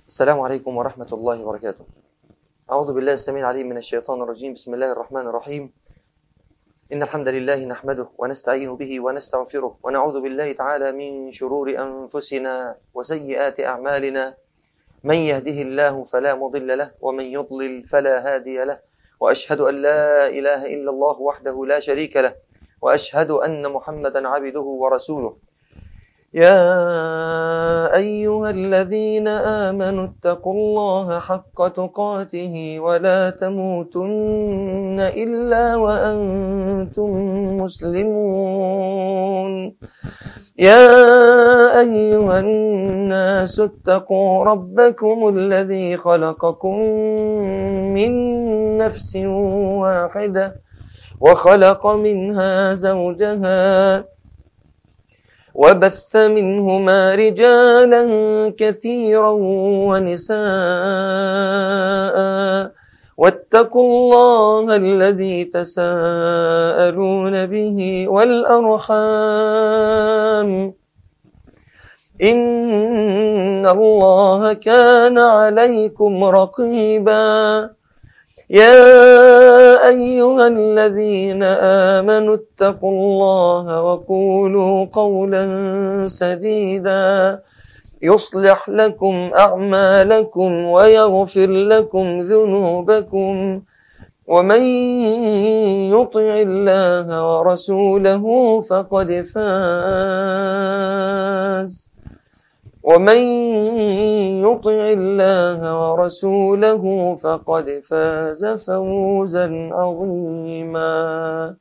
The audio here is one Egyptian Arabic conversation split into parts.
السلام عليكم ورحمة الله وبركاته أعوذ بالله السميع العليم من الشيطان الرجيم بسم الله الرحمن الرحيم إن الحمد لله نحمده ونستعين به ونستغفره ونعوذ بالله تعالى من شرور أنفسنا وسيئات أعمالنا من يهده الله فلا مضل له ومن يضلل فلا هادي له وأشهد أن لا إله إلا الله وحده لا شريك له وأشهد أن محمدا عبده ورسوله يا أيها الذين آمنوا اتقوا الله حق تقاته ولا تموتن إلا وأنتم مسلمون يا أيها الناس اتقوا ربكم الذي خلقكم من نفس واحدة وخلق منها زوجها وبث منهما رجالا كثيرا ونساء واتقوا الله الذي تساءلون به والأرحام إن الله كان عليكم رقيبا يا أيها الذين آمنوا اتقوا الله وقولوا قولا سديدا يصلح لكم أعمالكم ويغفر لكم ذنوبكم ومن يطع الله ورسوله فقد فاز ومن يطع الله ورسوله فقد فاز فوزا عظيما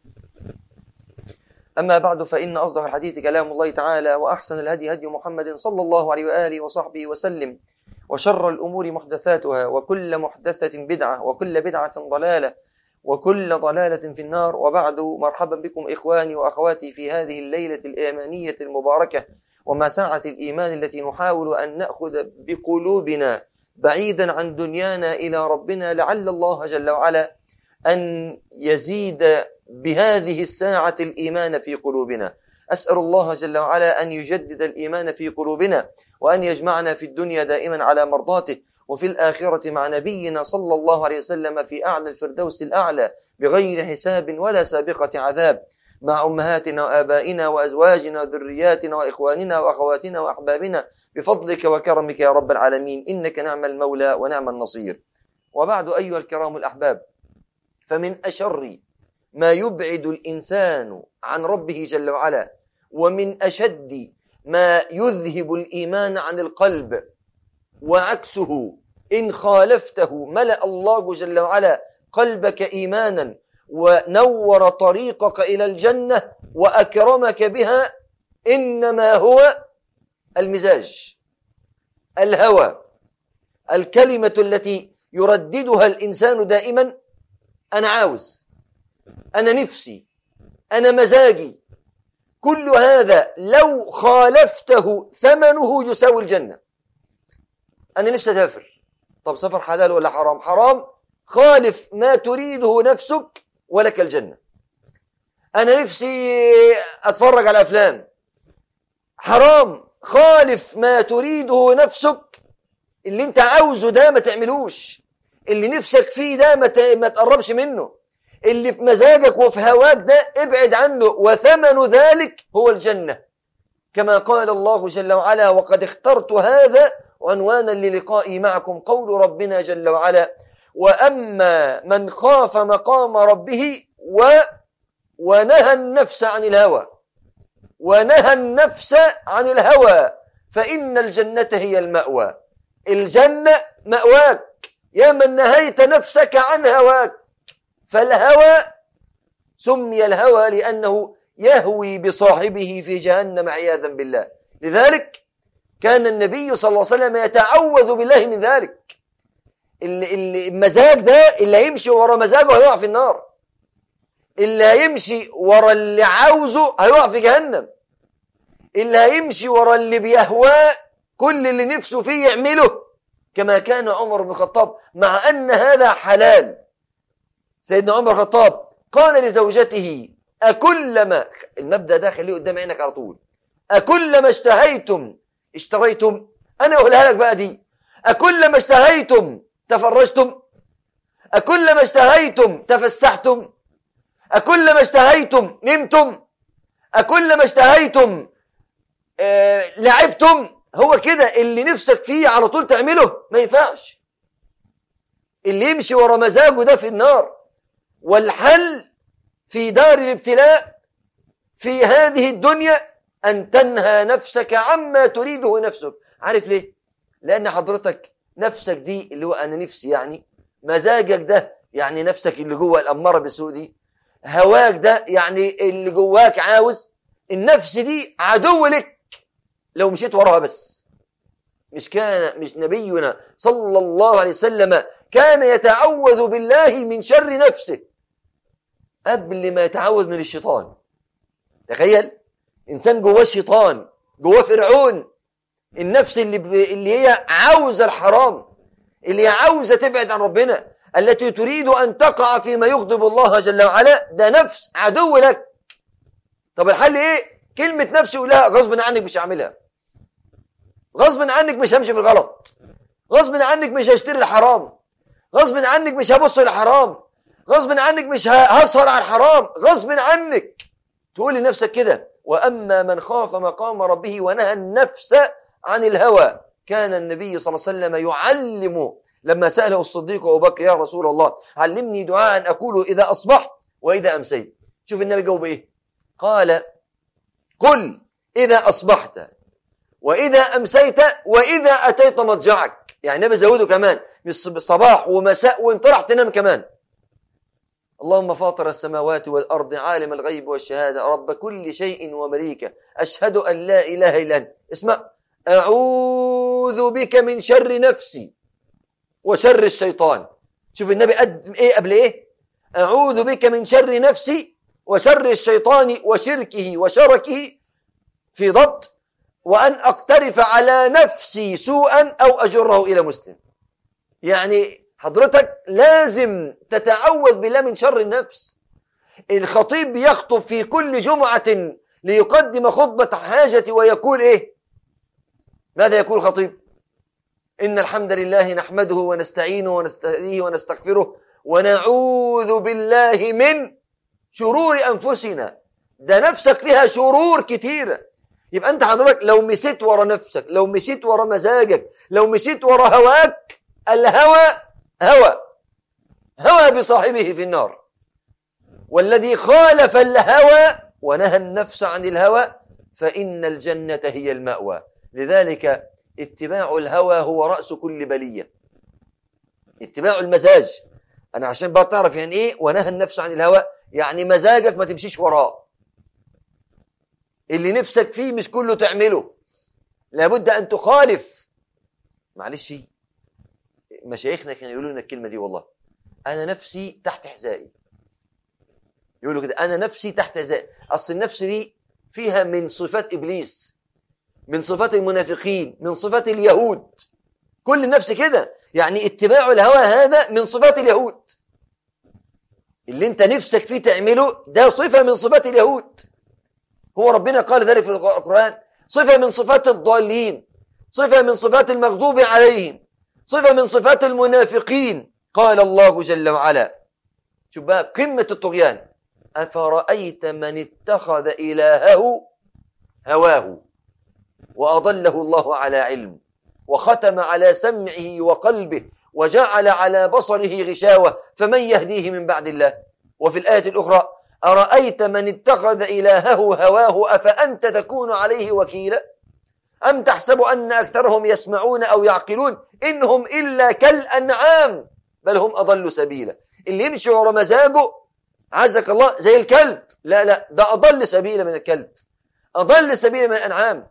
أما بعد فإن أصدق الحديث كلام الله تعالى وأحسن الهدي هدي محمد صلى الله عليه وآله وصحبه وسلم وشر الأمور محدثاتها وكل محدثة بدعة وكل بدعة ضلالة وكل ضلالة في النار وبعد مرحبا بكم إخواني وأخواتي في هذه الليلة الآمانية المباركة وما ساعة الإيمان التي نحاول أن نأخذ بقلوبنا بعيدا عن دنيانا إلى ربنا لعل الله جل وعلا أن يزيد بهذه الساعة الإيمان في قلوبنا أسأل الله جل وعلا أن يجدد الإيمان في قلوبنا وأن يجمعنا في الدنيا دائما على مرضاته وفي الآخرة مع نبينا صلى الله عليه وسلم في أعلى الفردوس الأعلى بغير حساب ولا سابقة عذاب مع أمهاتنا وآبائنا وأزواجنا وذرياتنا وإخواننا وأخواتنا وأحبابنا بفضلك وكرمك يا رب العالمين إنك نعم المولى ونعم النصير وبعد أيها الكرام الأحباب فمن أشر ما يبعد الإنسان عن ربه جل وعلا ومن أشد ما يذهب الإيمان عن القلب وعكسه إن خالفته ملأ الله جل وعلا قلبك إيمانا ونور طريقك إلى الجنة وأكرمك بها إنما هو المزاج الهوى الكلمة التي يرددها الإنسان دائما أنا عاوز أنا نفسي أنا مزاجي كل هذا لو خالفته ثمنه يساوي الجنة أنا نفسي أسافر طب سفر حلال ولا حرام حرام خالف ما تريده نفسك ولك الجنة أنا نفسي أتفرج على أفلام حرام خالف ما تريده نفسك اللي انت عاوزه ده ما تعملوش اللي نفسك فيه ده ما ما تقربش منه اللي في مزاجك وفي هواك ده ابعد عنه وثمن ذلك هو الجنة كما قال الله جل وعلا وقد اخترت هذا عنوانا للقائي معكم قول ربنا جل وعلا وأما من خاف مقام ربه و ونهى النفس عن الهوى ونهى النفس عن الهوى فإن الجنة هي المأوى الجنة مأواك يا من نهيت نفسك عن هواك فالهوى سمي الهوى لأنه يهوي بصاحبه في جهنم عياذا بالله لذلك كان النبي صلى الله عليه وسلم يتعوذ بالله من ذلك المزاج ده اللي هيمشي ورا مزاجه هيقع في النار اللي هيمشي ورا اللي عاوزه هيقع في جهنم اللي هيمشي ورا اللي بيهواه كل اللي نفسه فيه يعمله كما كان عمر بن الخطاب مع أن هذا حلال سيدنا عمر بن الخطاب قال لزوجته أكلما المبدأ ده خليه قدام عينك على طول أكلما اشتهيتم اشتريتم أنا أقولها لك بقى دي أكلما اشتهيتم تفرجتم أكلما اشتهيتم تفسحتم أكلما اشتهيتم نمتم أكلما اشتهيتم آه لعبتم هو كده اللي نفسك فيه على طول تعمله ما ينفعش اللي يمشي ورا مزاجه ده في النار والحل في دار الابتلاء في هذه الدنيا أن تنهى نفسك عما تريده نفسك عارف ليه؟ لأن حضرتك نفسك دي اللي هو أنا نفسي يعني مزاجك ده يعني نفسك اللي جوه الأمارة بالسوء دي هواك ده يعني اللي جواك عاوز النفس دي عدو لك لو مشيت وراها بس مش كان مش نبينا صلى الله عليه وسلم كان يتعوذ بالله من شر نفسه قبل ما يتعوذ من الشيطان تخيل انسان جواه شيطان جواه فرعون النفس اللي ب... اللي هي عاوزه الحرام اللي هي عاوزه تبعد عن ربنا التي تريد ان تقع فيما يغضب الله جل وعلا ده نفس عدو لك طب الحل ايه كلمه نفسي قولها غصب عنك مش هعملها غصب عنك مش همشي في الغلط غصب عنك مش هشتري الحرام غصب عنك مش هبص للحرام غصب عنك مش هسهر على الحرام غصب عنك تقول لنفسك كده واما من خاف مقام ربه ونهى النفس عن الهوى كان النبي صلى الله عليه وسلم يعلم لما سأله الصديق أبو بكر يا رسول الله علمني دعاء أقوله إذا أصبحت وإذا أمسيت شوف النبي جاوب إيه قال قل إذا أصبحت وإذا أمسيت وإذا أتيت مضجعك يعني النبي زوده كمان صباح ومساء وانت راح تنام كمان اللهم فاطر السماوات والأرض عالم الغيب والشهادة رب كل شيء ومليكه أشهد أن لا إله إلا أنت اسمع أعوذ بك من شر نفسي وشر الشيطان شوف النبي قد إيه قبل إيه أعوذ بك من شر نفسي وشر الشيطان وشركه وشركه في ضبط وأن أقترف على نفسي سوءا أو أجره إلى مسلم يعني حضرتك لازم تتعوذ بالله من شر النفس الخطيب بيخطب في كل جمعة ليقدم خطبة حاجة ويقول إيه ماذا يقول الخطيب إن الحمد لله نحمده ونستعينه ونستهديه ونستغفره ونعوذ بالله من شرور أنفسنا ده نفسك فيها شرور كتيرة يبقى أنت حضرتك لو مشيت ورا نفسك لو مشيت ورا مزاجك لو مشيت ورا هواك الهوى هوى هوى بصاحبه في النار والذي خالف الهوى ونهى النفس عن الهوى فإن الجنة هي المأوى لذلك اتباع الهوى هو رأس كل بلية اتباع المزاج أنا عشان بقى تعرف يعني إيه ونهى النفس عن الهوى يعني مزاجك ما تمشيش وراه اللي نفسك فيه مش كله تعمله لابد أن تخالف معلش مشايخنا كانوا يقولوا لنا الكلمة دي والله أنا نفسي تحت حذائي يقولوا كده أنا نفسي تحت حذائي أصل النفس دي فيها من صفات إبليس من صفات المنافقين من صفات اليهود كل النفس كده يعني اتباع الهوى هذا من صفات اليهود اللي انت نفسك فيه تعمله ده صفة من صفات اليهود هو ربنا قال ذلك في القرآن صفة من صفات الضالين صفة من صفات المغضوب عليهم صفة من صفات المنافقين قال الله جل وعلا شوف بقى قمة الطغيان أفرأيت من اتخذ إلهه هواه وأضله الله على علم وختم على سمعه وقلبه وجعل على بصره غشاوة فمن يهديه من بعد الله وفي الآية الأخرى أرأيت من اتخذ إلهه هواه أفأنت تكون عليه وكيلا أم تحسب أن أكثرهم يسمعون أو يعقلون إنهم إلا كالأنعام بل هم أضل سبيلا اللي يمشي ورا مزاجه عزك الله زي الكلب لا لا ده أضل سبيلا من الكلب أضل سبيلا من الأنعام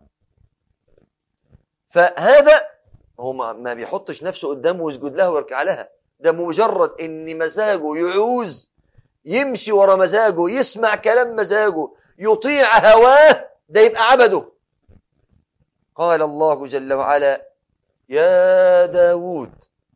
فهذا هو ما بيحطش نفسه قدامه ويسجد لها ويركع لها ده مجرد ان مزاجه يعوز يمشي ورا مزاجه يسمع كلام مزاجه يطيع هواه ده يبقى عبده قال الله جل وعلا يا داود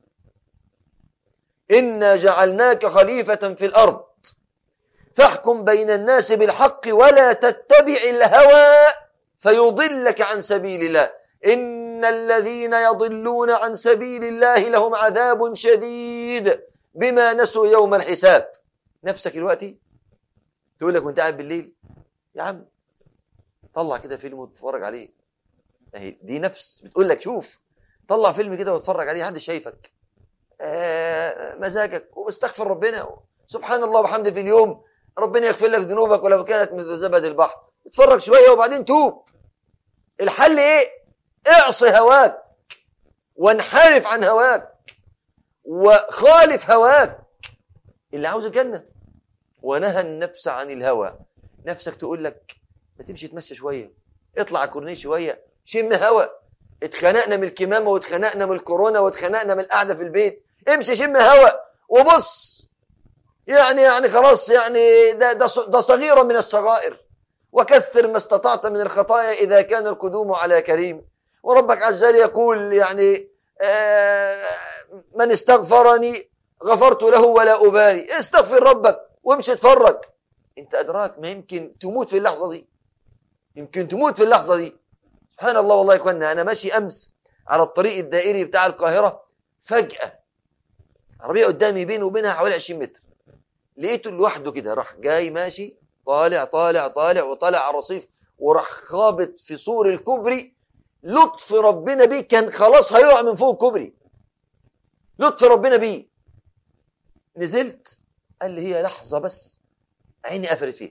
إنا جعلناك خليفة في الأرض فاحكم بين الناس بالحق ولا تتبع الهوى فيضلك عن سبيل الله إن إن الذين يضلون عن سبيل الله لهم عذاب شديد بما نسوا يوم الحساب نفسك دلوقتي تقول لك وانت قاعد بالليل يا عم طلع كده فيلم وتتفرج عليه اهي دي نفس بتقول لك شوف طلع فيلم كده واتفرج عليه حد شايفك آه مزاجك ومستغفر ربنا سبحان الله وبحمده في اليوم ربنا يغفر لك ذنوبك ولو كانت مثل زبد البحر اتفرج شويه وبعدين توب الحل ايه اعصي هواك وانحرف عن هواك وخالف هواك اللي عاوز الجنه ونهى النفس عن الهوى نفسك تقول لك ما تمشي تمشي شويه اطلع على الكورنيش شويه شم هوا اتخنقنا من الكمامه واتخنقنا من الكورونا واتخنقنا من القعده في البيت امشي شم هوا وبص يعني يعني خلاص يعني ده ده ده صغيره من الصغائر وكثر ما استطعت من الخطايا اذا كان القدوم على كريم وربك عز وجل يقول يعني آه من استغفرني غفرت له ولا ابالي استغفر ربك وامشي اتفرج انت ادراك ما يمكن تموت في اللحظه دي يمكن تموت في اللحظه دي سبحان الله والله يا اخوانا انا ماشي امس على الطريق الدائري بتاع القاهره فجاه عربيه قدامي بينه وبينها حوالي 20 متر لقيته لوحده كده راح جاي ماشي طالع طالع طالع وطالع على الرصيف وراح خابط في سور الكوبري لطف ربنا بيه كان خلاص هيقع من فوق الكوبري لطف ربنا بيه نزلت قال لي هي لحظه بس عيني قفلت فيها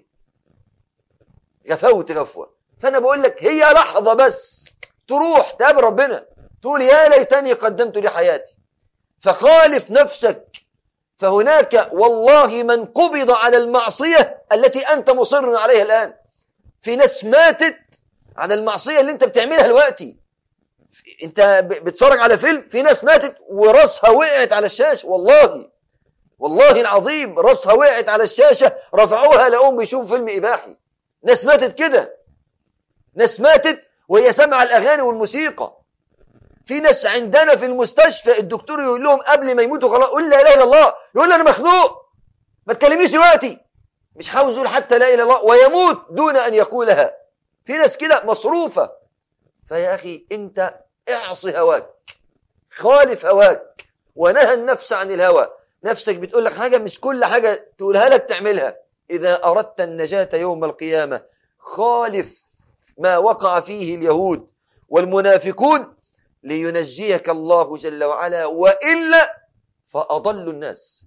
غفوت غفوه فانا بقول لك هي لحظه بس تروح تقابل ربنا تقول يا ليتني قدمت لحياتي فخالف نفسك فهناك والله من قبض على المعصيه التي انت مصر عليها الان في ناس ماتت على المعصيه اللي انت بتعملها دلوقتي انت بتتفرج على فيلم في ناس ماتت وراسها وقعت على الشاشه والله والله العظيم راسها وقعت على الشاشه رفعوها لقوم بيشوفوا فيلم اباحي ناس ماتت كده ناس ماتت وهي سامعه الاغاني والموسيقى في ناس عندنا في المستشفى الدكتور يقول لهم قبل ما يموتوا خلاص قول لا اله الا الله يقول انا مخنوق ما تكلمنيش دلوقتي مش عاوز يقول حتى لا اله الا الله ويموت دون ان يقولها في ناس كده مصروفه فيا اخي انت اعصي هواك خالف هواك ونهى النفس عن الهوى نفسك بتقول لك حاجه مش كل حاجه تقولها لك تعملها اذا اردت النجاه يوم القيامه خالف ما وقع فيه اليهود والمنافقون لينجيك الله جل وعلا والا فاضل الناس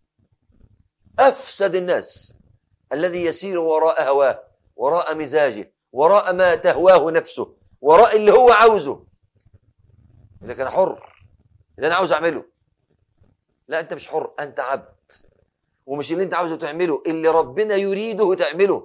افسد الناس الذي يسير وراء هواه وراء مزاجه وراء ما تهواه نفسه وراء اللي هو عاوزه لكن انا حر اللي انا عاوز اعمله لا انت مش حر انت عبد ومش اللي انت عاوزه تعمله اللي ربنا يريده تعمله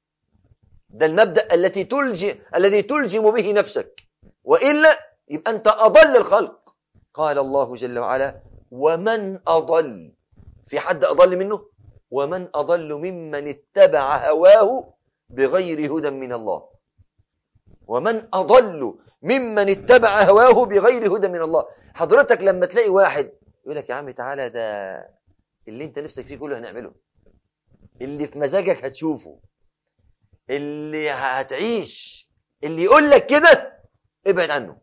ده المبدا التي تلجم الذي تلجم به نفسك والا يبقى انت اضل الخلق قال الله جل وعلا ومن اضل في حد اضل منه ومن اضل ممن اتبع هواه بغير هدى من الله ومن اضل ممن اتبع هواه بغير هدى من الله حضرتك لما تلاقي واحد يقول لك يا عم تعالى ده اللي انت نفسك فيه كله هنعمله اللي في مزاجك هتشوفه اللي هتعيش اللي يقول لك كده ابعد عنه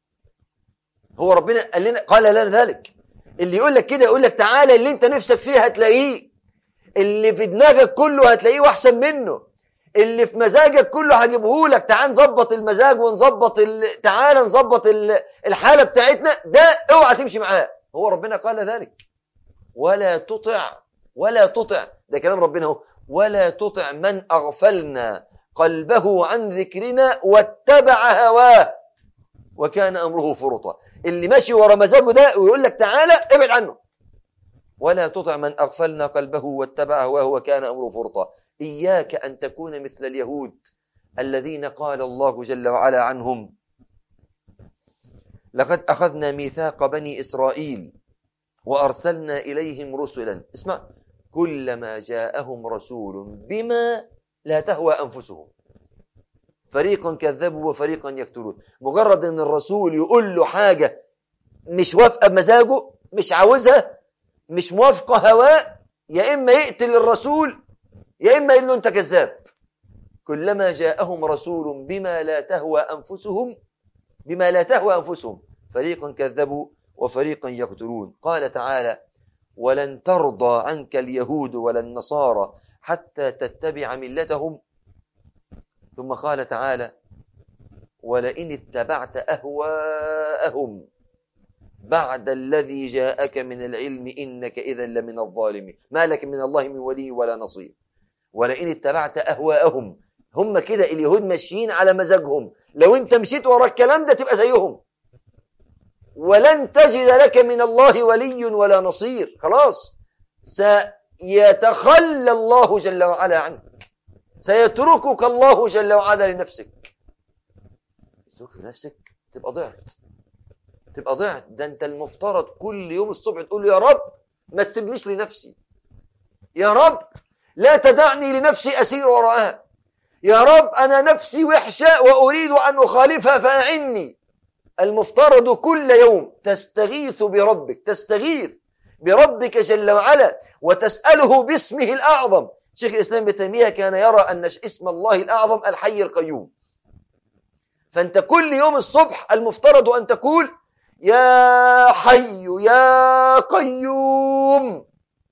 هو ربنا قال لنا قال لنا ذلك اللي يقول لك كده يقول لك تعالى اللي انت نفسك فيه هتلاقيه اللي في دماغك كله هتلاقيه واحسن منه اللي في مزاجك كله هجيبه لك تعال نظبط المزاج ونظبط ال... تعال نظبط ال... الحاله بتاعتنا ده اوعى تمشي معاه هو ربنا قال ذلك ولا تطع ولا تطع ده كلام ربنا هو ولا تطع من اغفلنا قلبه عن ذكرنا واتبع هواه وكان امره فرطا اللي ماشي ورا مزاجه ده ويقول لك تعالى ابعد عنه ولا تطع من اغفلنا قلبه واتبع هواه وكان امره فرطا اياك ان تكون مثل اليهود الذين قال الله جل وعلا عنهم لقد اخذنا ميثاق بني اسرائيل وارسلنا اليهم رسلا اسمع كلما جاءهم رسول بما لا تهوى انفسهم فريقا كذبوا وفريقا يقتلون مجرد ان الرسول يقول له حاجه مش وافقه بمزاجه مش عاوزها مش موافقه هواه يا اما يقتل الرسول يا اما يقول له انت كذاب كلما جاءهم رسول بما لا تهوى انفسهم بما لا تهوى أنفسهم فريقا كذبوا وفريقا يقتلون قال تعالى ولن ترضى عنك اليهود ولا النصارى حتى تتبع ملتهم ثم قال تعالى ولئن اتبعت أهواءهم بعد الذي جاءك من العلم إنك إذا لمن الظالمين ما لك من الله من ولي ولا نصير ولئن اتبعت أهواءهم هم كده اليهود ماشيين على مزاجهم لو انت مشيت ورا الكلام ده تبقى زيهم ولن تجد لك من الله ولي ولا نصير خلاص سيتخلى الله جل وعلا عنك سيتركك الله جل وعلا لنفسك تترك لنفسك تبقى ضعت تبقى ضعت ده انت المفترض كل يوم الصبح تقول يا رب ما تسيبنيش لنفسي يا رب لا تدعني لنفسي أسير وراءها يا رب أنا نفسي وحشة وأريد أن أخالفها فأعني المفترض كل يوم تستغيث بربك تستغيث بربك جل وعلا وتسأله باسمه الأعظم شيخ الإسلام ابن تيمية كان يرى أن اسم الله الأعظم الحي القيوم فأنت كل يوم الصبح المفترض أن تقول يا حي يا قيوم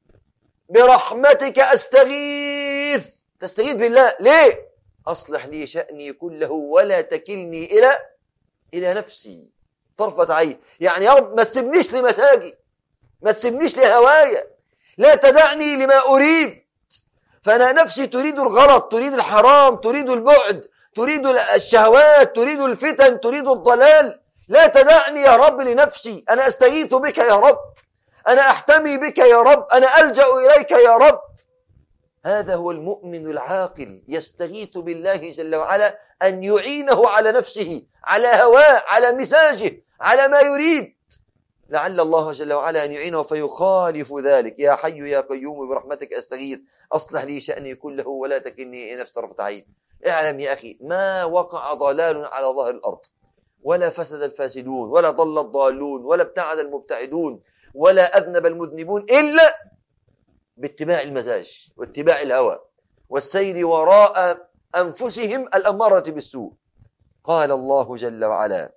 برحمتك أستغيث تستغيث بالله ليه أصلح لي شأني كله ولا تكلني إلى إلى نفسي طرفة عين يعني يا رب ما تسيبنيش لمساجي ما تسيبنيش لهوايا لا تدعني لما أريد فأنا نفسي تريد الغلط تريد الحرام تريد البعد تريد الشهوات تريد الفتن تريد الضلال لا تدعني يا رب لنفسي أنا أستغيث بك يا رب أنا أحتمي بك يا رب أنا ألجأ إليك يا رب هذا هو المؤمن العاقل يستغيث بالله جل وعلا أن يعينه على نفسه على هواه على مزاجه على ما يريد لعل الله جل وعلا أن يعينه فيخالف ذلك يا حي يا قيوم برحمتك أستغيث أصلح لي شأني كله ولا تكلني نفس طرفة عين اعلم يا أخي ما وقع ضلال على ظهر الأرض ولا فسد الفاسدون ولا ضل الضالون ولا ابتعد المبتعدون ولا أذنب المذنبون إلا باتباع المزاج واتباع الهوى والسير وراء أنفسهم الأمارة بالسوء قال الله جل وعلا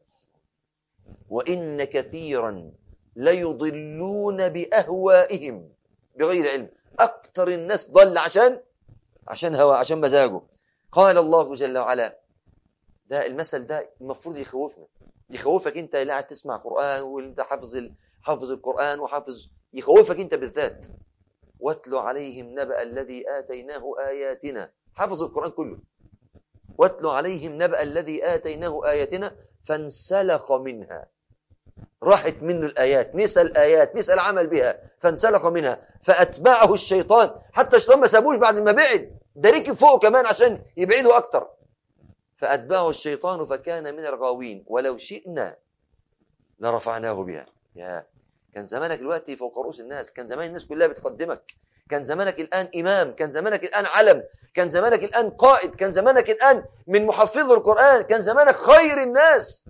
وإن كثيرا ليضلون بأهوائهم بغير علم أكثر الناس ضل عشان عشان هوى عشان مزاجه قال الله جل وعلا ده المثل ده المفروض يخوفنا يخوفك انت اللي قاعد تسمع قرآن وانت حافظ حافظ القرآن وحافظ يخوفك انت بالذات واتل عليهم نبأ الذي آتيناه آياتنا حفظ القرآن كله واتل عليهم نبأ الذي آتيناه آياتنا فانسلخ منها راحت منه الآيات نسى الآيات نسى العمل بها فانسلخ منها فأتبعه الشيطان حتى الشيطان ما سابوش بعد ما بعد ده ركب فوق كمان عشان يبعده أكتر فأتبعه الشيطان فكان من الغاوين ولو شئنا لرفعناه بها يا كان زمانك دلوقتي فوق رؤوس الناس كان زمان الناس كلها بتقدمك كان زمانك الآن إمام كان زمانك الآن علم كان زمانك الآن قائد كان زمانك الآن من محفظ القرآن كان زمانك خير الناس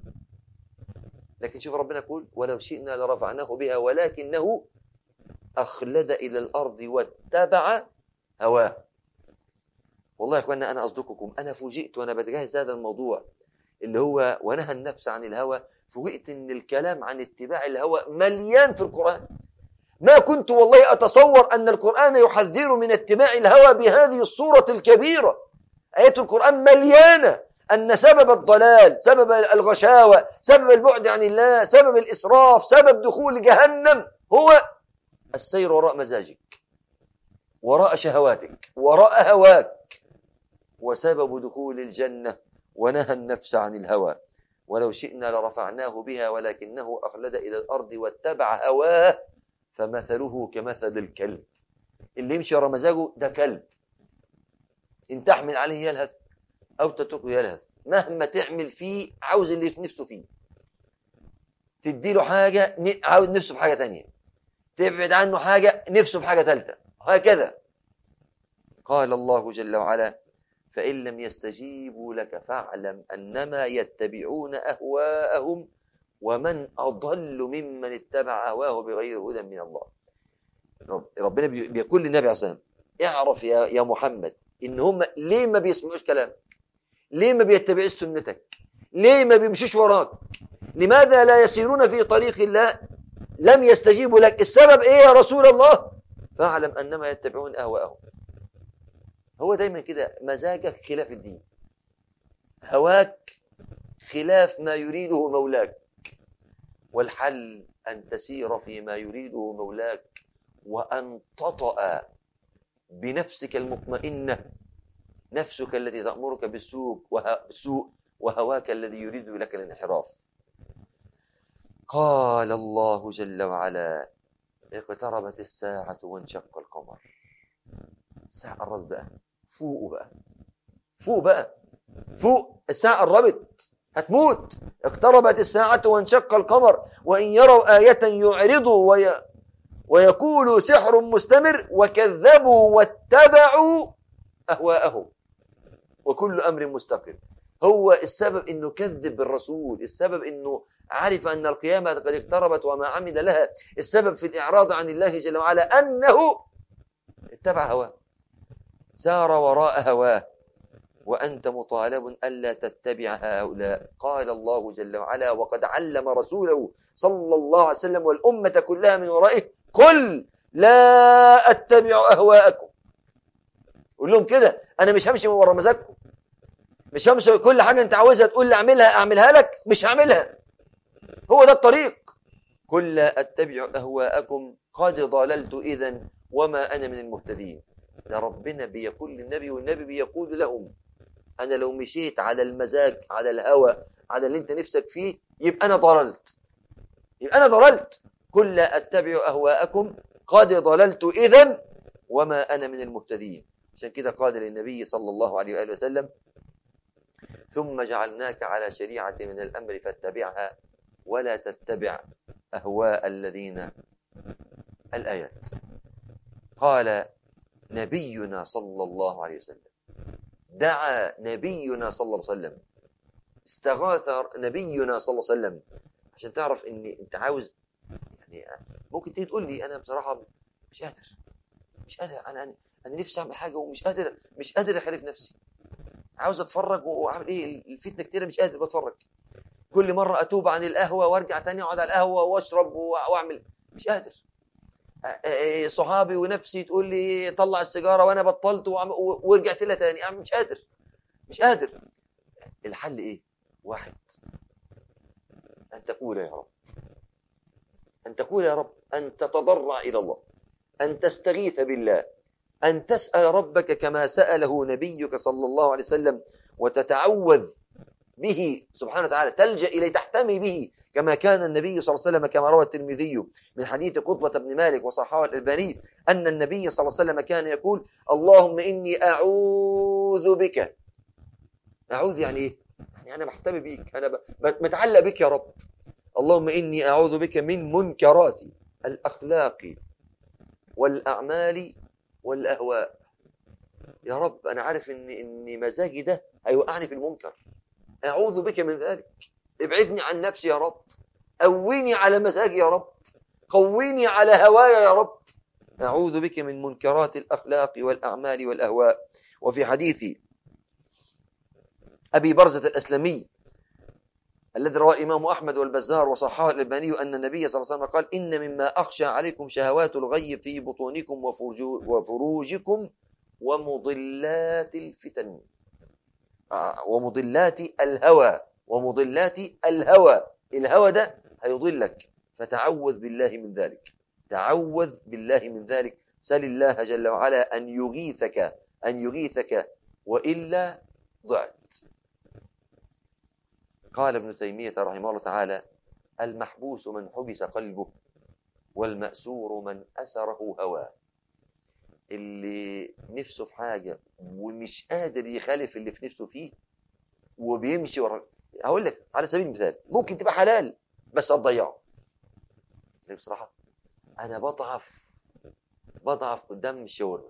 لكن شوف ربنا يقول ولو شئنا لرفعناه بها ولكنه أخلد إلى الأرض واتبع هواه والله يا اخوانا انا اصدقكم انا فوجئت وانا بتجهز هذا الموضوع اللي هو ونهى النفس عن الهوى فوجئت ان الكلام عن اتباع الهوى مليان في القران ما كنت والله اتصور ان القران يحذر من اتباع الهوى بهذه الصوره الكبيره ايات القران مليانه ان سبب الضلال سبب الغشاوه سبب البعد عن الله سبب الاسراف سبب دخول جهنم هو السير وراء مزاجك وراء شهواتك وراء هواك وسبب دخول الجنه ونهى النفس عن الهوى ولو شئنا لرفعناه بها ولكنه أخلد إلى الأرض واتبع هواه فمثله كمثل الكلب اللي يمشي ورا مزاجه ده كلب إن تحمل عليه يلهث أو تتركه يلهث مهما تعمل فيه عاوز اللي في نفسه فيه تدي له حاجة عاوز نفسه في حاجة تانية تبعد عنه حاجة نفسه في حاجة ثالثة هكذا قال الله جل وعلا فإن لم يستجيبوا لك فاعلم أنما يتبعون أهواءهم ومن أضل ممن اتبع هواه بغير هدى من الله رب ربنا بيقول للنبي عليه الصلاة والسلام اعرف يا يا محمد إن هم ليه ما بيسمعوش كلامك ليه ما بيتبعوش سنتك ليه ما بيمشوش وراك لماذا لا يسيرون في طريق الله لم يستجيبوا لك السبب ايه يا رسول الله فاعلم انما يتبعون اهواءهم هو دايما كده مزاجك خلاف الدين هواك خلاف ما يريده مولاك والحل أن تسير فيما يريده مولاك وأن تطأ بنفسك المطمئنة نفسك التي تأمرك بالسوء بالسوء وهواك الذي يريد لك الانحراف قال الله جل وعلا اقتربت الساعة وانشق القمر الساعة قربت بقى فوقوا بقى فوق بقى فوق الساعة قربت هتموت اقتربت الساعة وانشق القمر وإن يروا آية يعرضوا وي... ويقولوا سحر مستمر وكذبوا واتبعوا أهواءهم وكل أمر مستقر هو السبب انه كذب بالرسول السبب انه عرف ان القيامه قد اقتربت وما عمل لها السبب في الاعراض عن الله جل وعلا انه اتبع هواه سار وراء هواه وأنت مطالب ألا تتبع هؤلاء قال الله جل وعلا وقد علم رسوله صلى الله عليه وسلم والأمة كلها من ورائه قل لا أتبع أهواءكم قول لهم كده أنا مش همشي من ورا مزاجكم مش همشي كل حاجة أنت عاوزها تقول لي أعملها أعملها لك مش هعملها هو ده الطريق قل لا أتبع أهواءكم قد ضللت إذا وما أنا من المهتدين ده ربنا بيقول للنبي والنبي بيقول لهم أنا لو مشيت على المزاج على الهوى على اللي أنت نفسك فيه يبقى أنا ضللت يبقى أنا ضللت قل لا أتبع أهواءكم قد ضللت إذا وما أنا من المهتدين عشان كده قال للنبي صلى الله عليه وآله وسلم ثم جعلناك على شريعة من الأمر فاتبعها ولا تتبع أهواء الذين الآيات قال نبينا صلى الله عليه وسلم دعا نبينا صلى الله عليه وسلم استغاث نبينا صلى الله عليه وسلم عشان تعرف ان انت عاوز يعني ممكن تيجي تقول لي انا بصراحه مش قادر مش قادر انا انا, أنا نفسي اعمل حاجه ومش قادر مش قادر اخالف نفسي عاوز اتفرج واعمل ايه الفتنه كتير مش قادر بتفرج كل مره اتوب عن القهوه وارجع تاني اقعد على القهوه واشرب واعمل مش قادر صحابي ونفسي تقول لي طلع السيجاره وانا بطلت ورجعت لها تاني انا مش قادر مش قادر الحل ايه واحد ان تقول يا رب ان تقول يا رب ان تتضرع الى الله ان تستغيث بالله ان تسال ربك كما ساله نبيك صلى الله عليه وسلم وتتعوذ به سبحانه وتعالى تلجا اليه تحتمي به كما كان النبي صلى الله عليه وسلم كما روى الترمذي من حديث قطبة بن مالك وصححه الألباني أن النبي صلى الله عليه وسلم كان يقول اللهم إني أعوذ بك أعوذ يعني إيه؟ يعني أنا محتمي بيك أنا متعلق بك يا رب اللهم إني أعوذ بك من منكرات الأخلاق والأعمال والأهواء يا رب أنا عارف إن إن مزاجي ده هيوقعني في المنكر أعوذ بك من ذلك ابعدني عن نفسي يا رب قويني على مزاجي يا رب قويني على هوايا يا رب أعوذ بك من منكرات الأخلاق والأعمال والأهواء وفي حديث أبي برزة الأسلمي الذي رواه الإمام أحمد والبزار وصححه الألباني أن النبي صلى الله عليه وسلم قال إن مما أخشى عليكم شهوات الغي في بطونكم وفروجكم ومضلات الفتن ومضلات الهوى ومضلات الهوى الهوى ده هيضلك فتعوذ بالله من ذلك تعوذ بالله من ذلك سل الله جل وعلا أن يغيثك أن يغيثك وإلا ضعت قال ابن تيمية رحمه الله تعالى المحبوس من حبس قلبه والمأسور من أسره هواه اللي نفسه في حاجة ومش قادر يخالف اللي في نفسه فيه وبيمشي ورا هقول لك على سبيل المثال ممكن تبقى حلال بس هتضيعه بصراحة أنا بضعف بضعف قدام الشاورما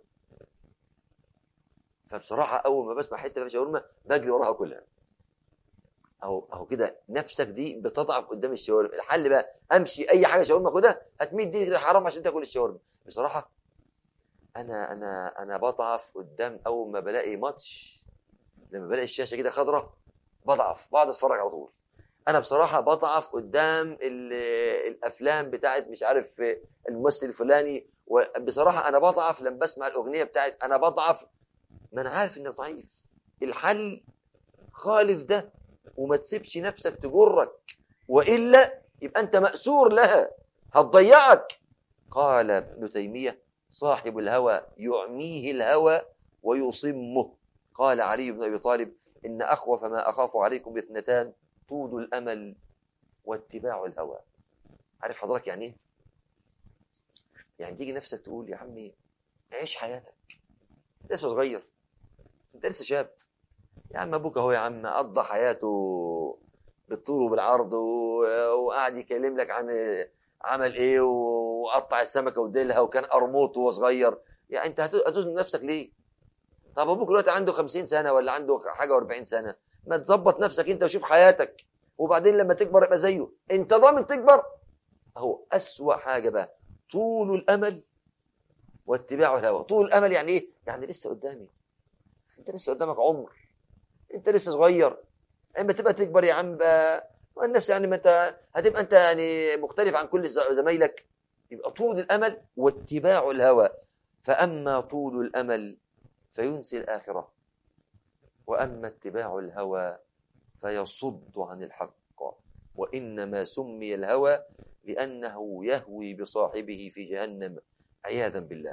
فبصراحة أول ما بسمع حتة في شاورما بجري وراها كلها أهو أهو كده نفسك دي بتضعف قدام الشاورما الحل بقى أمشي أي حاجة شاورما خدها هتميت دي كده حرام عشان تاكل الشاورما بصراحة أنا أنا أنا بضعف قدام أول ما بلاقي ماتش لما بلاقي الشاشة كده خضراء بضعف بقعد اتفرج على طول انا بصراحه بضعف قدام الافلام بتاعت مش عارف الممثل الفلاني وبصراحه انا بضعف لما بسمع الاغنيه بتاعت انا بضعف ما انا عارف اني ضعيف الحل خالف ده وما تسيبش نفسك تجرك والا يبقى انت ماسور لها هتضيعك قال ابن تيميه صاحب الهوى يعميه الهوى ويصمه قال علي بن ابي طالب ان اخوف ما اخاف عليكم باثنتان طول الامل واتباع الهوى عارف حضرتك يعني ايه يعني تيجي نفسك تقول يا عمي عيش حياتك لسه صغير انت لسه شاب يا عم ابوك اهو يا عم قضى حياته بالطول وبالعرض وقعد يكلم لك عن عمل ايه وقطع السمكه وديلها وكان قرموط وهو صغير يعني انت هتزن نفسك ليه؟ طب ابوك دلوقتي عنده 50 سنه ولا عنده حاجه و40 سنه ما تظبط نفسك انت وشوف حياتك وبعدين لما تكبر يبقى زيه انت ضامن تكبر اهو اسوأ حاجه بقى طول الامل واتباع الهوى طول الامل يعني ايه يعني لسه قدامي انت لسه قدامك عمر انت لسه صغير اما تبقى تكبر يا عم بقى والناس يعني ما انت هتبقى انت يعني مختلف عن كل زمايلك يبقى طول الامل واتباع الهوى فاما طول الامل فينسي الاخره واما اتباع الهوى فيصد عن الحق وانما سمي الهوى لانه يهوي بصاحبه في جهنم عياذا بالله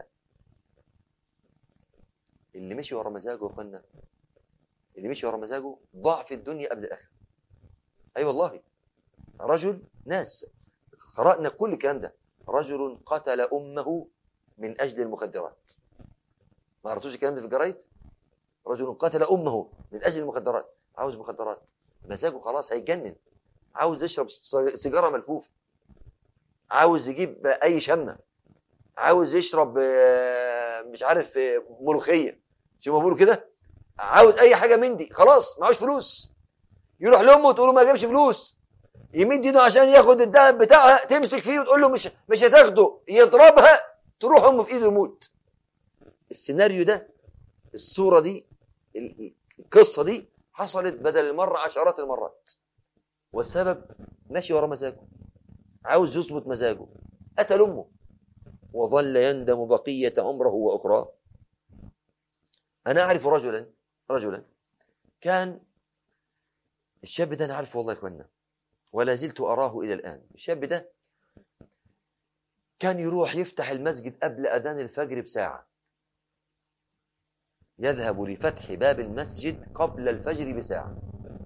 اللي مشي ورا مزاجه يا اخوانا اللي مشي ورا مزاجه ضاع في الدنيا قبل الاخره اي أيوة والله رجل ناس قرانا كل الكلام ده رجل قتل امه من اجل المخدرات ما قراتوش الكلام ده في الجرايد رجل قتل امه من اجل المخدرات عاوز مخدرات مزاجه خلاص هيتجنن عاوز يشرب سيجاره ملفوفه عاوز يجيب اي شمه عاوز يشرب آه، مش عارف آه، ملوخيه شو ما بيقولوا كده عاوز اي حاجه من دي خلاص معهوش فلوس يروح لامه تقول له ما جابش فلوس يمد ايده عشان ياخد الذهب بتاعها تمسك فيه وتقول له مش مش هتاخده يضربها تروح امه في ايده يموت السيناريو ده الصوره دي القصه دي حصلت بدل المره عشرات المرات والسبب ماشي ورا مزاجه عاوز يظبط مزاجه قتل امه وظل يندم بقيه عمره واخراه انا اعرف رجلا رجلا كان الشاب ده انا عارفه والله يا اخوانا ولا زلت اراه الى الان الشاب ده كان يروح يفتح المسجد قبل اذان الفجر بساعه يذهب لفتح باب المسجد قبل الفجر بساعه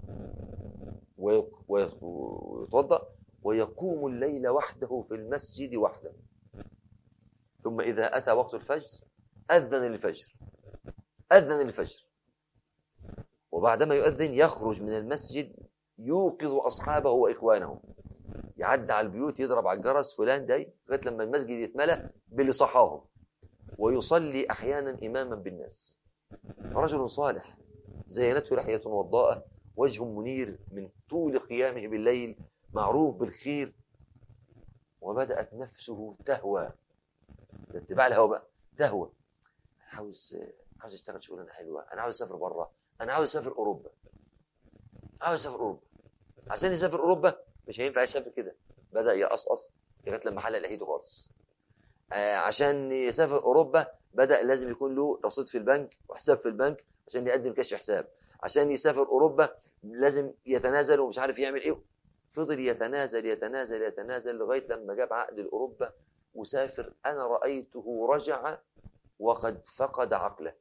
ويتوضا ويقوم الليل وحده في المسجد وحده ثم اذا اتى وقت الفجر اذن الفجر اذن الفجر وبعدما يؤذن يخرج من المسجد يوقظ أصحابه وإخوانه يعدي على البيوت يضرب على الجرس فلان جاي لغايه لما المسجد يتملى باللي صحاهم ويصلي أحيانا إماما بالناس رجل صالح زينته لحية وضاءة وجه منير من طول قيامه بالليل معروف بالخير وبدأت نفسه تهوى اتباع الهوى بقى تهوى عاوز عاوز اشتغل شغلانه حلوه انا عاوز اسافر بره انا عاوز اسافر اوروبا عاوز اسافر اوروبا عشان يسافر اوروبا مش هينفع يسافر كده بدا يقصقص لغايه لما حلق ايده خالص آه عشان يسافر اوروبا بدا لازم يكون له رصيد في البنك وحساب في البنك عشان يقدم كشف حساب عشان يسافر اوروبا لازم يتنازل ومش عارف يعمل ايه فضل يتنازل يتنازل يتنازل لغايه لما جاب عقد لاوروبا وسافر انا رايته رجع وقد فقد عقله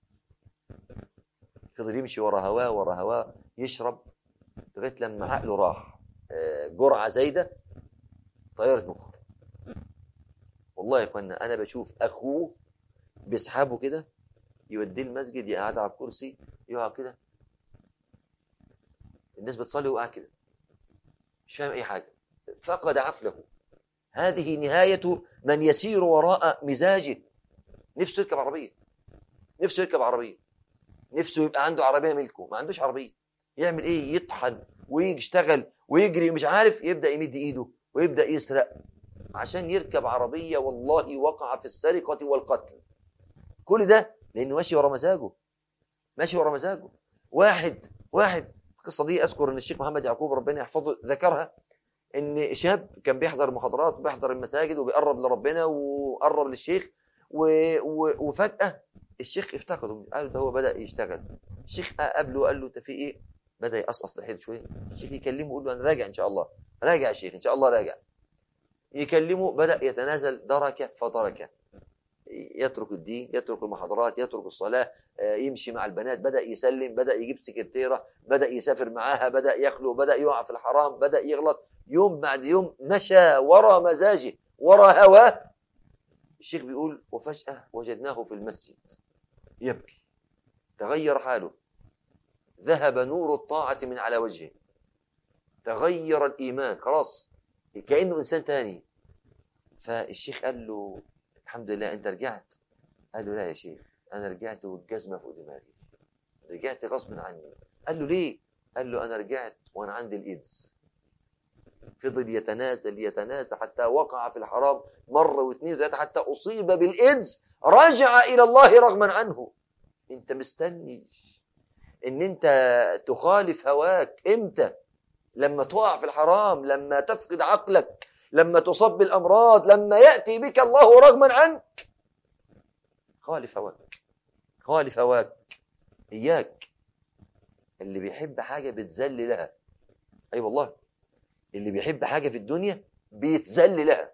فضل يمشي ورا هواه ورا هواه يشرب لغايه لما عقله راح آه، جرعه زايده طيرت مخه والله يا اخوانا انا بشوف اخوه بيسحبه كده يوديه المسجد يقعد على الكرسي يقعد كده الناس بتصلي وقع كده مش فاهم اي حاجه فقد عقله هذه نهايه من يسير وراء مزاجه نفسه يركب عربيه نفسه يركب عربيه نفسه يبقى عنده عربيه ملكه ما عندوش عربيه يعمل ايه يطحن ويشتغل ويجري مش عارف يبدا يمد ايده ويبدا يسرق عشان يركب عربيه والله وقع في السرقه والقتل كل ده لانه ماشي ورا مزاجه ماشي ورا مزاجه واحد واحد القصه دي اذكر ان الشيخ محمد يعقوب ربنا يحفظه ذكرها ان شاب كان بيحضر المحاضرات وبيحضر المساجد وبيقرب لربنا وقرب للشيخ و... و... وفجاه الشيخ افتقده قال ده هو بدا يشتغل الشيخ قابله وقال له انت في ايه بدا يقصقص لحيته شويه الشيخ يكلمه يقول له انا راجع ان شاء الله راجع يا شيخ ان شاء الله راجع يكلمه بدا يتنازل دركه فدركه يترك الدين يترك المحاضرات يترك الصلاه آه، يمشي مع البنات بدا يسلم بدا يجيب سكرتيره بدا يسافر معاها بدا يخلو بدا يقع في الحرام بدا يغلط يوم بعد يوم مشى ورا مزاجه ورا هواه الشيخ بيقول وفجاه وجدناه في المسجد يبكي تغير حاله ذهب نور الطاعه من على وجهه تغير الايمان خلاص كانه انسان تاني فالشيخ قال له الحمد لله انت رجعت قال له لا يا شيخ انا رجعت والجزمه فوق دماغي رجعت غصب عني قال له ليه قال له انا رجعت وانا عندي الايدز فضل يتنازل يتنازل حتى وقع في الحرام مره واثنين وثلاثه حتى اصيب بالايدز رجع الى الله رغما عنه انت مستني ان انت تخالف هواك امتى لما تقع في الحرام لما تفقد عقلك لما تصاب بالامراض لما ياتي بك الله رغما عنك خالف هواك خالف هواك اياك اللي بيحب حاجه بتذل لها اي أيوة والله اللي بيحب حاجه في الدنيا بيتذل لها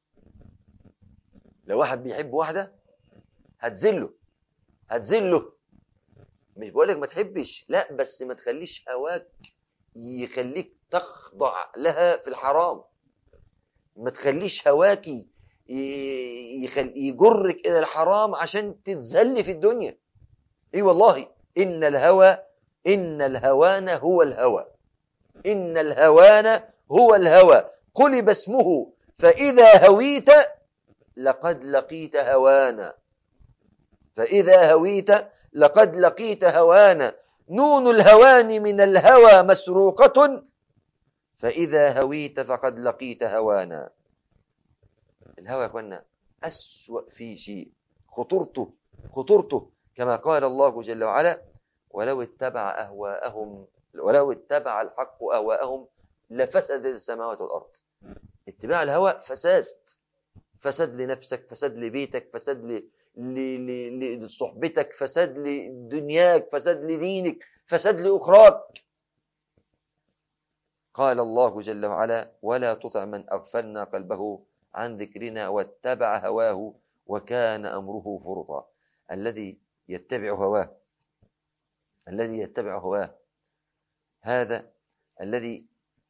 لو واحد بيحب واحده هتذله هتذله مش بقول لك ما تحبش لا بس ما تخليش هواك يخليك تخضع لها في الحرام ما تخليش هواكي يخل... يجرك الى الحرام عشان تتذل في الدنيا اي والله ان الهوى ان الهوان هو الهوى ان الهوان هو الهوى قلب اسمه فاذا هويت لقد لقيت هوانا فاذا هويت لقد لقيت هوانا نون الهوان من الهوى مسروقه فاذا هويت فقد لقيت هوانا الهوى يا اخوانا أسوأ في شيء خطورته خطورته كما قال الله جل وعلا ولو اتبع أهواءهم ولو اتبع الحق أهواءهم لفسد السماوات والأرض اتباع الهوى فساد فساد لنفسك فساد لبيتك فساد ل... ل... ل... لصحبتك فساد لدنياك فساد لدينك فساد لأخراك قال الله جل وعلا ولا تطع من أغفلنا قلبه عن ذكرنا واتبع هواه وكان أمره فرطا الذي يتبع هواه الذي يتبع هواه هذا الذي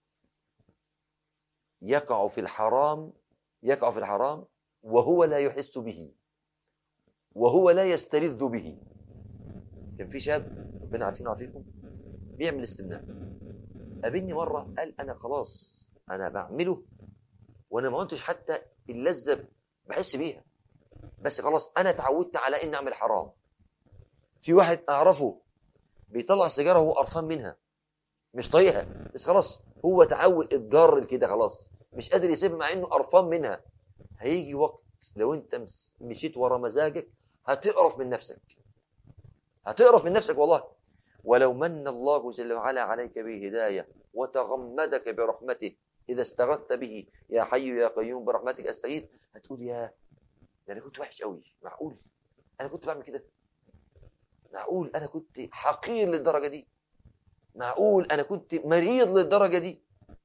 يقع في الحرام يقع في الحرام وهو لا يحس به وهو لا يستلذ به كان في شاب ربنا عارفين وعارفينكم بيعمل استمناء قابلني مره قال انا خلاص انا بعمله وانا ما كنتش حتى اللذه بحس بيها بس خلاص انا اتعودت على اني اعمل حرام في واحد اعرفه بيطلع سيجاره وهو قرفان منها مش طايقها بس خلاص هو تعود اتجر كده خلاص مش قادر يسيبها مع انه قرفان منها هيجي وقت لو انت مشيت ورا مزاجك هتقرف من نفسك هتقرف من نفسك والله ولو من الله جل وعلا عليك بهدايه وتغمدك برحمته إذا استغثت به يا حي يا قيوم برحمتك أستغيث هتقول يا ده أنا كنت وحش قوي معقول أنا كنت بعمل كده معقول أنا كنت حقير للدرجة دي معقول أنا كنت مريض للدرجة دي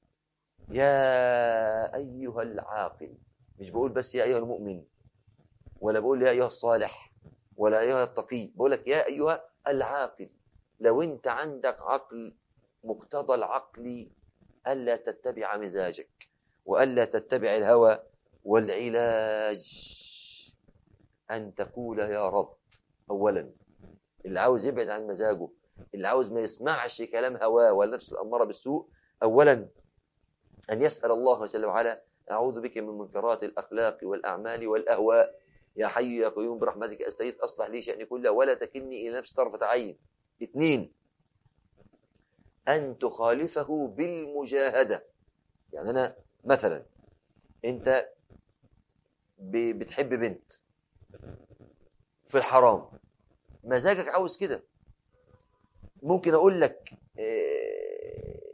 يا أيها العاقل مش بقول بس يا أيها المؤمن ولا بقول يا أيها الصالح ولا أيها التقي بقول لك يا أيها العاقل لو أنت عندك عقل مقتضى العقل ألا تتبع مزاجك وألا تتبع الهوى والعلاج أن تقول يا رب أولا اللي عاوز يبعد عن مزاجه اللي عاوز ما يسمعش كلام هواه ولا نفسه الأمارة بالسوء أولا أن يسأل الله جل وعلا أعوذ بك من منكرات الأخلاق والأعمال والأهواء يا حي يا قيوم برحمتك أستغيث أصلح لي شأني كله ولا تكلني إلى نفس طرفة عين اثنين أن تخالفه بالمجاهدة يعني أنا مثلا أنت بتحب بنت في الحرام مزاجك عاوز كده ممكن أقول لك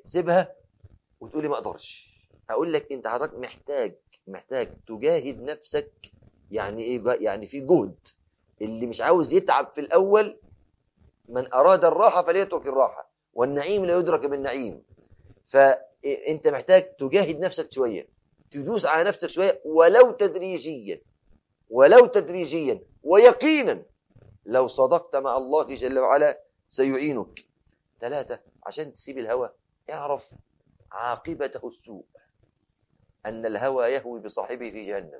سيبها وتقول لي ما اقدرش اقول لك انت حضرتك محتاج محتاج تجاهد نفسك يعني ايه جا- يعني في جهد اللي مش عاوز يتعب في الاول من اراد الراحه فليترك الراحه والنعيم لا يدرك بالنعيم فانت محتاج تجاهد نفسك شويه تدوس على نفسك شويه ولو تدريجيا ولو تدريجيا ويقينا لو صدقت مع الله جل وعلا سيعينك ثلاثة عشان تسيب الهوى اعرف عاقبته السوء أن الهوى يهوي بصاحبه في جهنم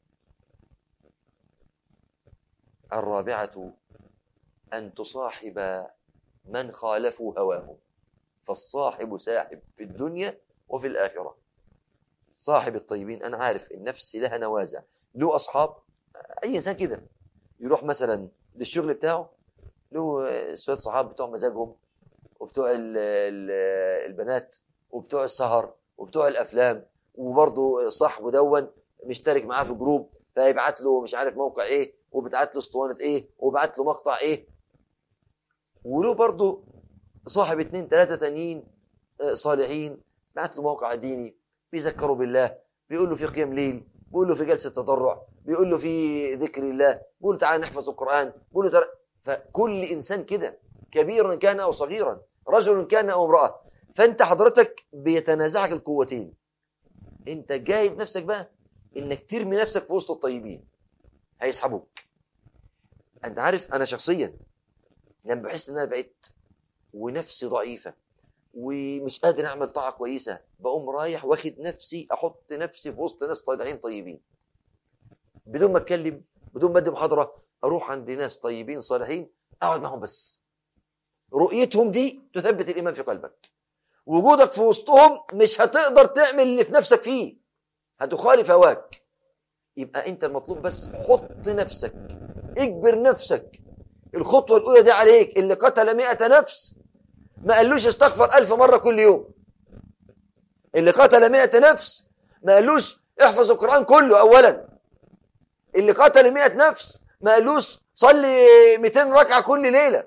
الرابعة أن تصاحب من خالفوا هواهم فالصاحب ساحب في الدنيا وفي الآخرة صاحب الطيبين أنا عارف النفس لها نوازع له أصحاب أي إنسان كده يروح مثلا للشغل بتاعه له شوية صحاب بتوع مزاجهم وبتوع ال- ال- البنات وبتوع السهر وبتوع الافلام وبرضه صاحبه دون مشترك معاه في جروب فيبعت له مش عارف موقع ايه وبتعت له اسطوانه ايه وبعت له مقطع ايه وله برضه صاحب اتنين تلاته تانيين آه، صالحين بعت له موقع ديني بيذكروا بالله بيقول له في قيام ليل بيقول له في جلسه تضرع بيقول له في ذكر الله بيقول له تعالى نحفظ القران بيقول له تر... فكل انسان كده كبيرا كان او صغيرا رجل كان او امراه فانت حضرتك بيتنازعك القوتين انت جاهد نفسك بقى انك ترمي نفسك في وسط الطيبين هيسحبوك انت عارف انا شخصيا لما بحس ان انا بقيت ونفسي ضعيفه ومش قادر اعمل طاعه كويسه بقوم رايح واخد نفسي احط نفسي في وسط ناس طالعين طيبين بدون ما اتكلم بدون ما ادي محاضره اروح عند ناس طيبين صالحين اقعد معهم بس رؤيتهم دي تثبت الايمان في قلبك وجودك في وسطهم مش هتقدر تعمل اللي في نفسك فيه هتخالف هواك يبقى انت المطلوب بس حط نفسك اجبر نفسك الخطوة الأولى دي عليك اللي قتل مئة نفس ما قالوش استغفر ألف مرة كل يوم اللي قتل مئة نفس ما قالوش احفظ القرآن كله أولا اللي قتل مئة نفس ما قالوش صلي 200 ركعة كل ليلة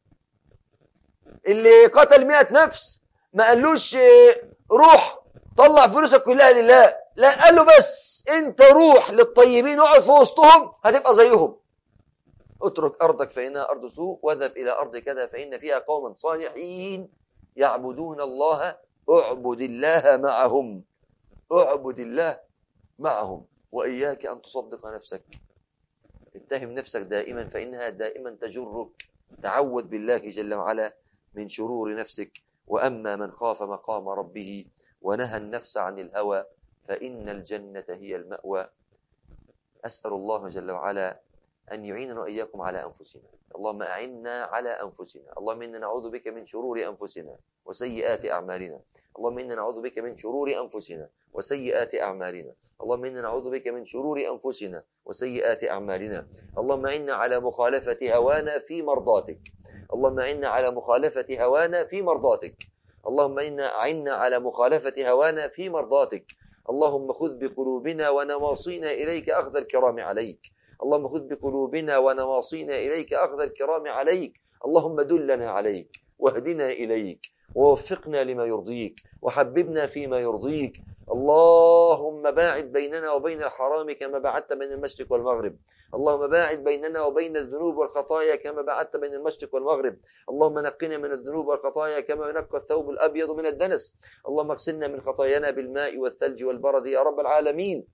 اللي قتل مئة نفس ما قالوش اه، روح طلع فلوسك كلها لله لا قال له بس انت روح للطيبين اقعد في وسطهم هتبقى زيهم اترك ارضك فانها ارض سوء واذهب الى ارض كذا فان فيها قوما صالحين يعبدون الله اعبد الله معهم اعبد الله معهم واياك ان تصدق نفسك اتهم نفسك دائما فانها دائما تجرك تعوذ بالله جل وعلا من شرور نفسك واما من خاف مقام ربه ونهى النفس عن الهوى فان الجنه هي الماوى اسال الله جل وعلا أن يعيننا وإياكم على أنفسنا اللهم أعنا على أنفسنا اللهم إنا نعوذ بك من شرور أنفسنا وسيئات أعمالنا اللهم إنا نعوذ بك من شرور أنفسنا وسيئات أعمالنا اللهم إنا نعوذ بك من شرور أنفسنا وسيئات أعمالنا اللهم إنا على مخالفة هوانا في مرضاتك اللهم إنا على مخالفة هوانا في مرضاتك اللهم إنا أعنا على مخالفة هوانا في مرضاتك اللهم خذ بقلوبنا ونواصينا إليك أخذ الكرام عليك اللهم خذ بقلوبنا ونواصينا إليك أخذ الكرام عليك اللهم دلنا عليك واهدنا إليك ووفقنا لما يرضيك وحببنا فيما يرضيك اللهم باعد بيننا وبين الحرام كما بعدت بين المشرق والمغرب اللهم باعد بيننا وبين الذنوب والخطايا كما بعدت بين المشرق والمغرب اللهم نقنا من الذنوب والخطايا كما ينقى الثوب الأبيض من الدنس اللهم اغسلنا من خطايانا بالماء والثلج والبرد يا رب العالمين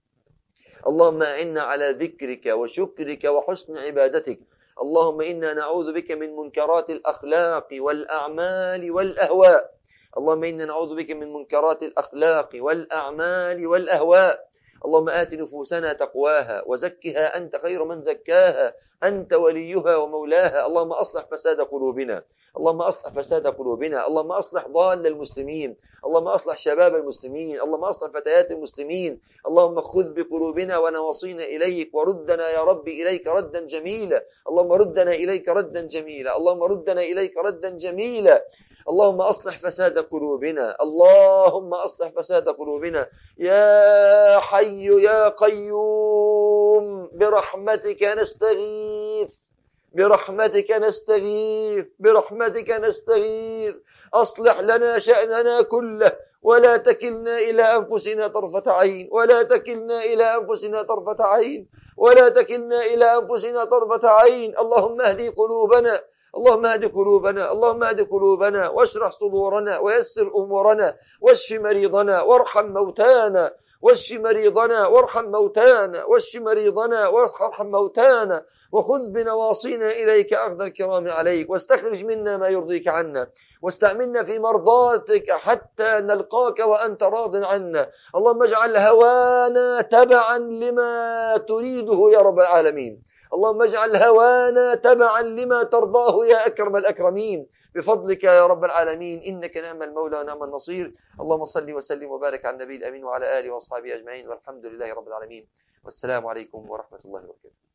اللهم اعنا على ذكرك وشكرك وحسن عبادتك اللهم انا نعوذ بك من منكرات الاخلاق والاعمال والاهواء اللهم انا نعوذ بك من منكرات الاخلاق والاعمال والاهواء اللهم ات نفوسنا تقواها وزكها انت خير من زكاها انت وليها ومولاها اللهم اصلح فساد قلوبنا اللهم اصلح فساد قلوبنا اللهم اصلح ضال المسلمين اللهم اصلح شباب المسلمين اللهم اصلح فتيات المسلمين اللهم خذ بقلوبنا ونواصينا إليك وردنا يا رب إليك ردا جميلا اللهم ردنا إليك ردا جميلا اللهم ردنا إليك ردا جميلا اللهم أصلح فساد قلوبنا اللهم أصلح فساد قلوبنا يا حي يا قيوم برحمتك نستغيث برحمتك نستغيث برحمتك نستغيث أصلح لنا شأننا كله ولا تكلنا إلى أنفسنا طرفة عين ولا تكلنا إلى أنفسنا طرفة عين ولا تكلنا إلى أنفسنا طرفة عين اللهم اهدي قلوبنا اللهم اهد قلوبنا اللهم اهد قلوبنا واشرح صدورنا ويسر امورنا واشف مريضنا وارحم موتانا واشف مريضنا وارحم موتانا واشف مريضنا وارحم موتانا وخذ بنواصينا إليك أخذ الكرام عليك واستخرج منا ما يرضيك عنا واستعملنا في مرضاتك حتى نلقاك وأنت راض عنا اللهم اجعل هوانا تبعا لما تريده يا رب العالمين اللهم اجعل هوانا تبعا لما ترضاه يا أكرم الأكرمين بفضلك يا رب العالمين إنك نعم المولى ونعم النصير اللهم صل وسلم وبارك على النبي الأمين وعلى آله وأصحابه أجمعين والحمد لله رب العالمين والسلام عليكم ورحمة الله وبركاته